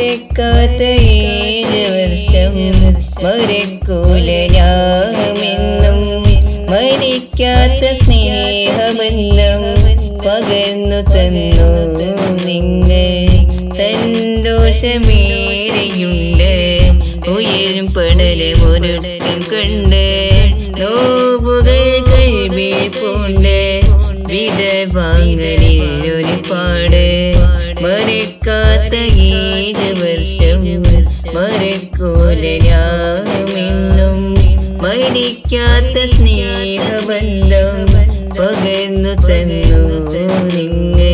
മറക്കാത്ത ഏഴ് വർഷം മറക്കൂല ഞാമെന്നും മരിക്കാത്ത സ്നേഹമെല്ലാം പകർന്നു തന്നു നിങ്ങൾ സന്തോഷമേറെയുണ്ട് ഉയരും പടലും ഒരുക്കം കണ്ട് നോവുകൾ കൈവിൽ പൂണ്ട് വിട വാങ്ങലിൽ ഒരുപാട് മറക്കാത്ത ഏഴ് വർഷം മറക്കൂല ഞാമെന്നും മരിക്കാത്ത സ്നേഹബന്ധം പകർന്നു തന്നു നിങ്ങൾ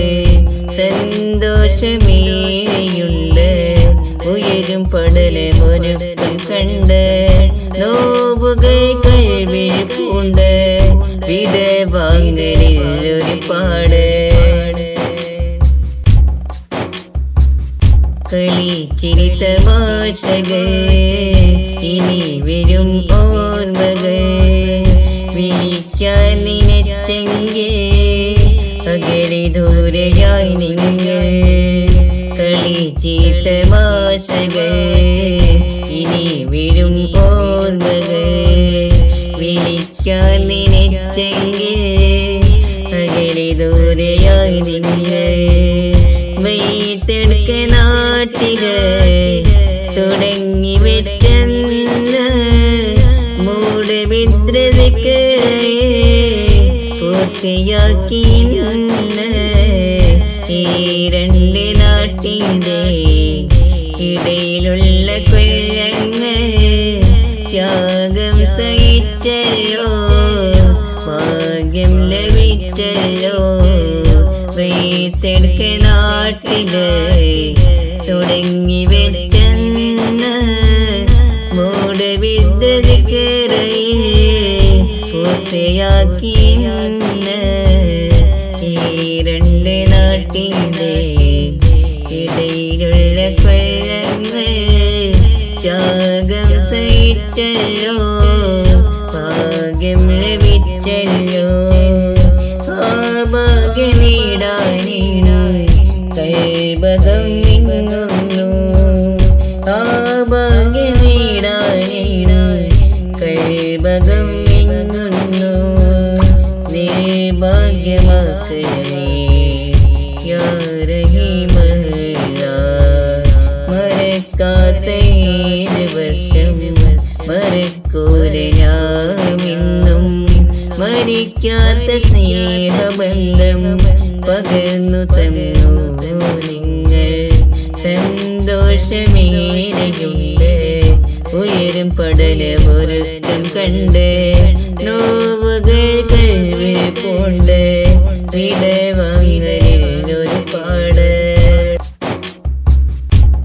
സന്തോഷമേറെയുണ്ട് ഉയരും പടലും ഒരുക്കം കണ്ട് നോവുകൾ കഴിവിൽ പൂണ്ട് വിട വാങ്ങലിൽ ഒരുപാട് കളിച്ചിരി തമാശകൾ ഇനി വരും ഓർമ്മകൾ വിളിക്കാൻ നിനച്ചെങ്കിൽ അകലെ ദൂരെയായി നിങ്ങൾ കളിച്ചിരി തമാശകൾ ഇനി വരും ഓർമ്മകൾ വിളിക്കാൻ നിനച്ചെങ്കിൽ അകലെ ദൂരെയായി നിങ്ങൾ വെയ്ത്തെടുക്ക നാട്ടില് തുടങ്ങി വെച്ചെന്ന് മൂട് വിദ്രതയ്ക്ക് പൂർത്തിയാക്കി ഇന്ന് ഈ രണ്ട് നാട്ടിൻ്റെ ഇടയിലുള്ള കൊല്ലങ്ങൾ ത്യാഗം സഹിച്ചല്ലോ ഭാഗ്യം ലഭിച്ചല്ലോ വെയ്ത്തെടുക്ക നാട്ടില് തുടങ്ങി വെച്ചെന്ന് മൂട് വിദ്രതയ്ക്കേറെ പൂർത്തിയാക്കി ഇന്ന് ഈ രണ്ട് നാട്ടിൻ്റെ ഇടയിലുള്ള കൊല്ലങ്ങൾ ത്യാഗം സഹിച്ചല്ലോ ഭാഗ്യം ലഭിച്ചല്ലോ ആ ഭാഗ്യം നേടാനായി കൈവകം നീങ്ങുന്നു ആ ഭാഗ്യം നേടാനായി കൈവകം നീങ്ങുന്നു നീ ഭാഗ്യമാക്കണേ യാരഹിമല്ല മറക്കാത്ത ഏഴ് വർഷം മറക്കൂല ഞാമിന്നും മരിക്കാത്ത സ്നേഹബന്ധം പകർന്നു തന്നു നിങ്ങൾ സന്തോഷമേറെയുണ്ട് ഉയരും പടലും ഒരുക്കം കണ്ട് നോവുകൾ കഴിവിൽ പോണ്ട് വിട വാങ്ങലിൽ ഒരുപാട്